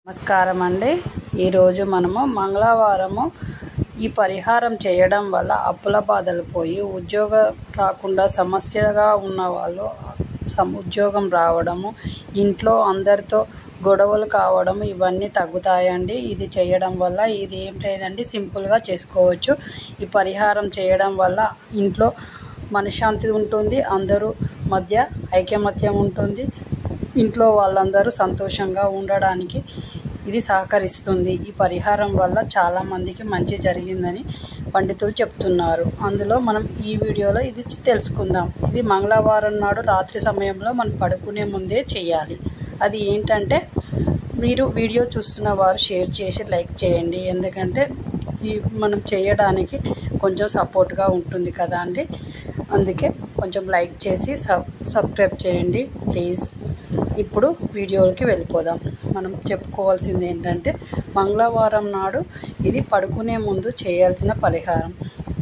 నమస్కారం అండి ఈరోజు మనము మంగళవారము ఈ పరిహారం చేయడం వల్ల అప్పుల బాధలు పోయి ఉద్యోగం రాకుండా సమస్యగా ఉన్న వాళ్ళు సమ ఉద్యోగం రావడము ఇంట్లో అందరితో గొడవలు కావడం ఇవన్నీ తగ్గుతాయండి ఇది చేయడం వల్ల ఇది ఏం లేదండి సింపుల్గా చేసుకోవచ్చు ఈ పరిహారం చేయడం వల్ల ఇంట్లో మనశ్శాంతి ఉంటుంది అందరూ మధ్య ఐకమత్యం ఉంటుంది ఇంట్లో వాళ్ళందరూ సంతోషంగా ఉండడానికి ఇది సహకరిస్తుంది ఈ పరిహారం వల్ల చాలామందికి మంచి జరిగిందని పండితులు చెప్తున్నారు అందులో మనం ఈ వీడియోలో ఇది తెలుసుకుందాం ఇది మంగళవారం నాడు రాత్రి సమయంలో మనం పడుకునే ముందే చేయాలి అది ఏంటంటే మీరు వీడియో చూస్తున్న వారు షేర్ చేసి లైక్ చేయండి ఎందుకంటే ఈ మనం చేయడానికి కొంచెం సపోర్ట్గా ఉంటుంది కదా అండి అందుకే కొంచెం లైక్ చేసి సబ్ సబ్స్క్రైబ్ చేయండి ప్లీజ్ ఇప్పుడు వీడియోలకి వెళ్ళిపోదాం మనం చెప్పుకోవాల్సింది ఏంటంటే మంగళవారం నాడు ఇది పడుకునే ముందు చేయాల్సిన పరిహారం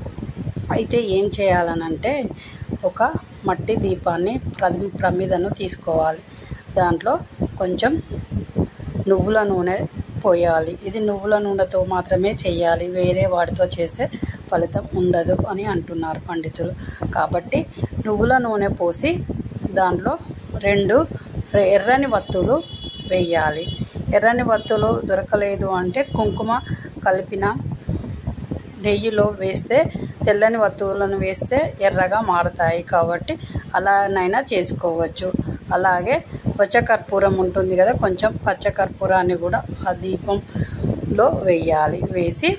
అయితే ఏం చేయాలనంటే ఒక మట్టి దీపాన్ని ప్ర ప్రమిదను తీసుకోవాలి దాంట్లో కొంచెం నువ్వుల నూనె పోయాలి ఇది నువ్వుల నూనెతో మాత్రమే చేయాలి వేరే వాటితో చేసే ఫలితం ఉండదు అని అంటున్నారు పండితులు కాబట్టి నువ్వుల నూనె పోసి దాంట్లో రెండు ఎర్రని వత్తులు వేయాలి ఎర్రని వత్తులు దొరకలేదు అంటే కుంకుమ కలిపిన నెయ్యిలో వేస్తే తెల్లని వత్తువులను వేస్తే ఎర్రగా మారుతాయి కాబట్టి అలానైనా చేసుకోవచ్చు అలాగే పచ్చకర్పూరం ఉంటుంది కదా కొంచెం పచ్చకర్పూరాన్ని కూడా ఆ దీపంలో వేయాలి వేసి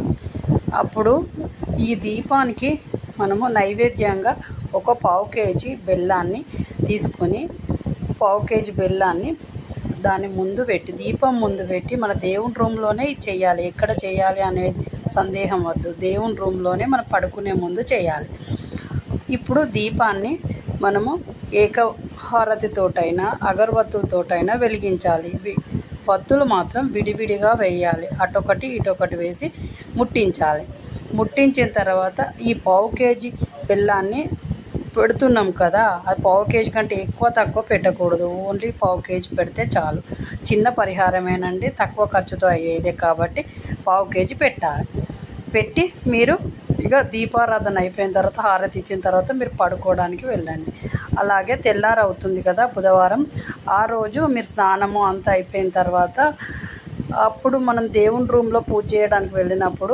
అప్పుడు ఈ దీపానికి మనము నైవేద్యంగా ఒక పావు కేజీ బెల్లాన్ని తీసుకొని పావు కేజీ బెల్లాన్ని దాని ముందు పెట్టి దీపం ముందు పెట్టి మన దేవుని రూమ్లోనే ఇది చేయాలి ఎక్కడ చేయాలి అనేది సందేహం వద్దు దేవుని రూమ్లోనే మనం పడుకునే ముందు చేయాలి ఇప్పుడు దీపాన్ని మనము ఏకహారతితోటైనా అగరవత్తులతోటైనా వెలిగించాలి వత్తులు మాత్రం విడివిడిగా వేయాలి అటొకటి ఇటొకటి వేసి ముట్టించాలి ముట్టించిన తర్వాత ఈ పావు కేజీ బెల్లాన్ని పెడుతున్నాం కదా అది పావు కేజీ కంటే ఎక్కువ తక్కువ పెట్టకూడదు ఓన్లీ పావు కేజీ పెడితే చాలు చిన్న పరిహారమేనండి తక్కువ ఖర్చుతో అయ్యేదే కాబట్టి పావు కేజీ పెట్టాలి పెట్టి మీరు ఇక దీపారాధన అయిపోయిన తర్వాత హారతి ఇచ్చిన తర్వాత మీరు పడుకోవడానికి వెళ్ళండి అలాగే తెల్లారు అవుతుంది కదా బుధవారం ఆ రోజు మీరు స్నానము అంతా అయిపోయిన తర్వాత అప్పుడు మనం దేవుని రూమ్లో పూజ చేయడానికి వెళ్ళినప్పుడు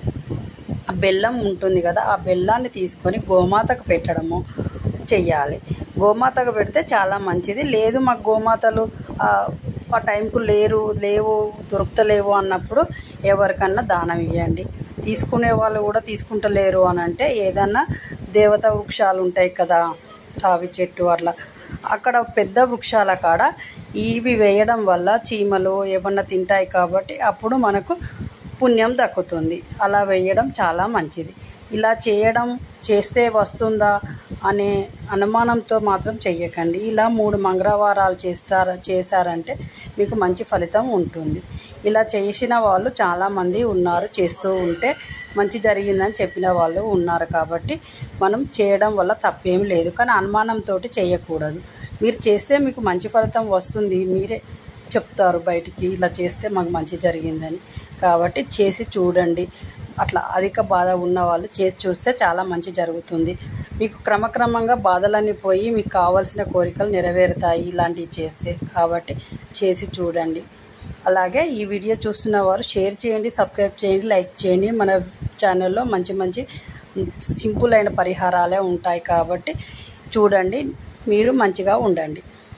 ఆ బెల్లం ఉంటుంది కదా ఆ బెల్లాన్ని తీసుకొని గోమాతకు పెట్టడము చెయ్యాలి గోమాతకు పెడితే చాలా మంచిది లేదు మాకు గోమాతలు ఆ టైంకు లేరు లేవు దొరుకుతలేవు అన్నప్పుడు ఎవరికన్నా దానం ఇవ్వండి తీసుకునే వాళ్ళు కూడా తీసుకుంటలేరు అని అంటే ఏదన్నా దేవత వృక్షాలు ఉంటాయి కదా రావి చెట్టు అట్లా అక్కడ పెద్ద వృక్షాల కాడ ఇవి వేయడం వల్ల చీమలు ఏమన్నా తింటాయి కాబట్టి అప్పుడు మనకు పుణ్యం దక్కుతుంది అలా వేయడం చాలా మంచిది ఇలా చేయడం చేస్తే వస్తుందా అనే అనుమానంతో మాత్రం చెయ్యకండి ఇలా మూడు మంగళవారాలు చేస్తార చేశారంటే మీకు మంచి ఫలితం ఉంటుంది ఇలా చేసిన వాళ్ళు చాలామంది ఉన్నారు చేస్తూ ఉంటే మంచి జరిగిందని చెప్పిన వాళ్ళు ఉన్నారు కాబట్టి మనం చేయడం వల్ల తప్పేం లేదు కానీ అనుమానంతో చేయకూడదు మీరు చేస్తే మీకు మంచి ఫలితం వస్తుంది మీరే చెప్తారు బయటికి ఇలా చేస్తే మాకు మంచి జరిగిందని కాబట్టి చేసి చూడండి అట్లా అధిక బాధ ఉన్న వాళ్ళు చేసి చూస్తే చాలా మంచి జరుగుతుంది మీకు క్రమక్రమంగా బాధలన్నీ పోయి మీకు కావాల్సిన కోరికలు నెరవేరుతాయి ఇలాంటివి చేస్తే కాబట్టి చేసి చూడండి అలాగే ఈ వీడియో చూస్తున్న వారు షేర్ చేయండి సబ్స్క్రైబ్ చేయండి లైక్ చేయండి మన ఛానల్లో మంచి మంచి సింపుల్ అయిన పరిహారాలే ఉంటాయి కాబట్టి చూడండి మీరు మంచిగా ఉండండి